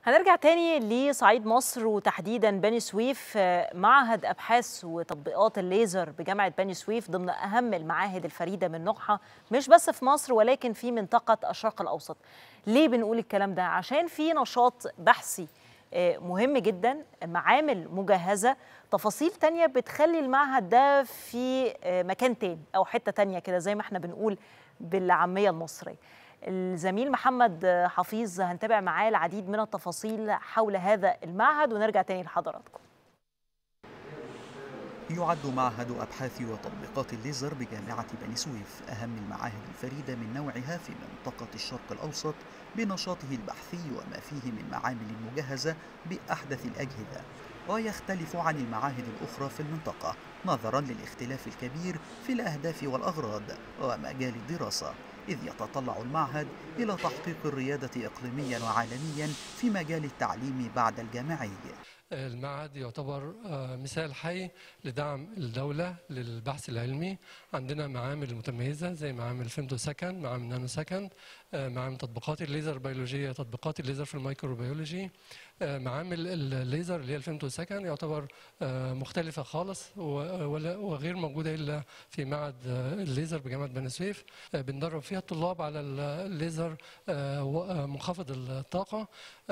هنرجع تاني لصعيد مصر وتحديدا بني سويف معهد ابحاث وتطبيقات الليزر بجامعه بني سويف ضمن اهم المعاهد الفريده من نوعها مش بس في مصر ولكن في منطقه الشرق الاوسط. ليه بنقول الكلام ده؟ عشان في نشاط بحثي مهم جدا معامل مجهزه تفاصيل تانية بتخلي المعهد ده في مكان تاني او حته تانية كده زي ما احنا بنقول بالعاميه المصريه. الزميل محمد حفيظ هنتابع معاه العديد من التفاصيل حول هذا المعهد ونرجع تاني لحضراتكم يعد معهد أبحاث وتطبيقات الليزر بجامعة بني سويف أهم المعاهد الفريدة من نوعها في منطقة الشرق الأوسط بنشاطه البحثي وما فيه من معامل مجهزة بأحدث الأجهزة ويختلف عن المعاهد الأخرى في المنطقة نظرا للاختلاف الكبير في الأهداف والأغراض ومجال الدراسة إذ يتطلع المعهد إلى تحقيق الريادة إقليميا وعالميا في مجال التعليم بعد الجامعي المعهد يعتبر مثال حي لدعم الدولة للبحث العلمي عندنا معامل متميزة زي معامل فيمتو سكند معامل نانو سكند معامل تطبيقات الليزر بيولوجية تطبيقات الليزر في الميكروبيولوجي معامل الليزر اللي هي الفيمتو سكند يعتبر مختلفة خالص وغير موجودة إلا في معهد الليزر بجامعة بني سويف بندرب فيها الطلاب على الليزر منخفض الطاقة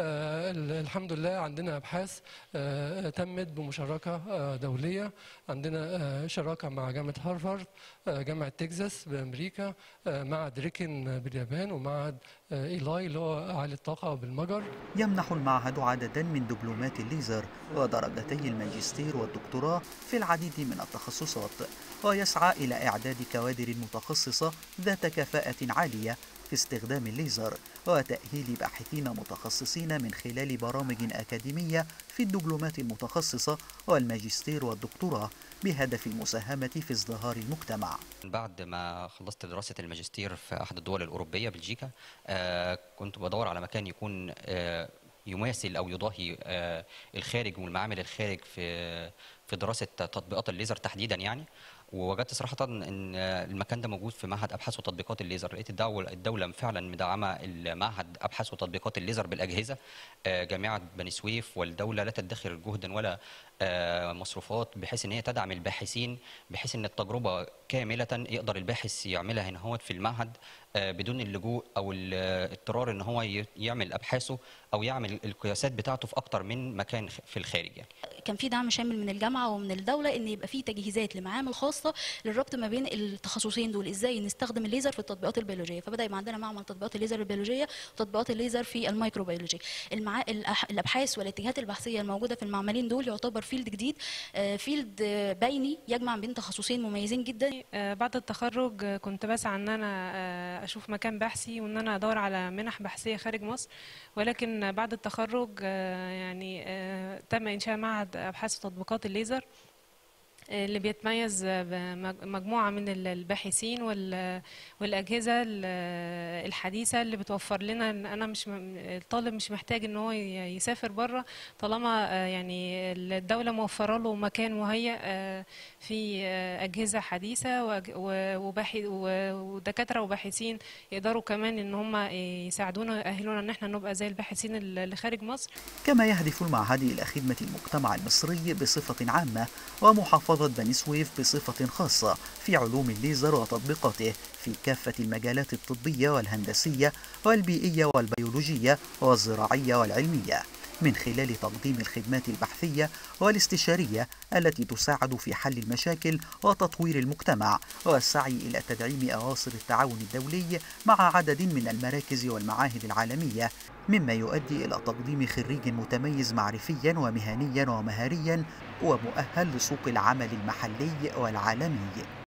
الحمد لله عندنا أبحاث تمت بمشاركة دولية عندنا شراكة مع جامعة هارفارد جامعة تكساس بأمريكا معهد ريكن باليابان ومعهد إيلاي اللي هو عالي الطاقة بالمجر يمنح المعهد عددا من دبلومات الليزر ودرجتي الماجستير والدكتوراه في العديد من التخصصات ويسعى إلى إعداد كوادر متخصصة ذات كفاءة عالية في استخدام الليزر وتأهيل باحثين متخصصين من خلال برامج أكاديمية في الدبلومات المتخصصة والماجستير والدكتوراه بهدف المساهمة في ازدهار المجتمع بعد ما خلصت دراسة الماجستير في أحد الدول الأوروبية بلجيكا آه كنت بدور على مكان يكون آه يماثل او يضاهي الخارج والمعامل الخارج في في دراسه تطبيقات الليزر تحديدا يعني ووجدت صراحه ان المكان ده موجود في معهد ابحاث وتطبيقات الليزر لقيت الدوله الدوله فعلا مدعمه المعهد ابحاث وتطبيقات الليزر بالاجهزه جامعه بني سويف والدوله لا تدخر جهدا ولا مصروفات بحيث ان هي تدعم الباحثين بحيث ان التجربه كامله يقدر الباحث يعملها هنا هو في المعهد بدون اللجوء او الاضطرار ان هو يعمل ابحاثه او يعمل القياسات بتاعته في اكتر من مكان في الخارج يعني. كان في دعم شامل من الجامعه ومن الدوله ان يبقى في تجهيزات لمعامل خاصه للربط ما بين التخصصين دول ازاي نستخدم الليزر في التطبيقات البيولوجيه فبدا يبقى عندنا معمل تطبيقات الليزر البيولوجيه وتطبيقات الليزر في الميكروبيولوجي المع... الابحاث والاتجاهات البحثيه الموجوده في المعملين دول يعتبر فيلد جديد فيلد بيني يجمع بين تخصصين مميزين جدا بعد التخرج كنت بسعى ان انا اشوف مكان بحثي وان انا ادور على منح بحثيه خارج مصر ولكن بعد التخرج يعني تم انشاء معهد ابحاث وتطبيقات الليزر اللي بيتميز بمجموعة من الباحثين والأجهزة الحديثة اللي بتوفر لنا إن أنا مش الطالب مش محتاج إن هو يسافر بره طالما يعني الدولة موفرة له مكان مهيأ في أجهزة حديثة ودكاترة وباحثين يقدروا كمان إن هم يساعدونا ويأهلونا إن احنا نبقى زي الباحثين اللي خارج مصر كما يهدف المعهد إلى خدمة المجتمع المصري بصفة عامة ومحافظة محافظة بني سويف بصفة خاصة في علوم الليزر وتطبيقاته في كافة المجالات الطبية والهندسية والبيئية والبيولوجية والزراعية والعلمية من خلال تقديم الخدمات البحثية والاستشارية التي تساعد في حل المشاكل وتطوير المجتمع والسعي إلى تدعيم أواصر التعاون الدولي مع عدد من المراكز والمعاهد العالمية مما يؤدي إلى تقديم خريج متميز معرفيا ومهنيا ومهاريا ومؤهل لسوق العمل المحلي والعالمي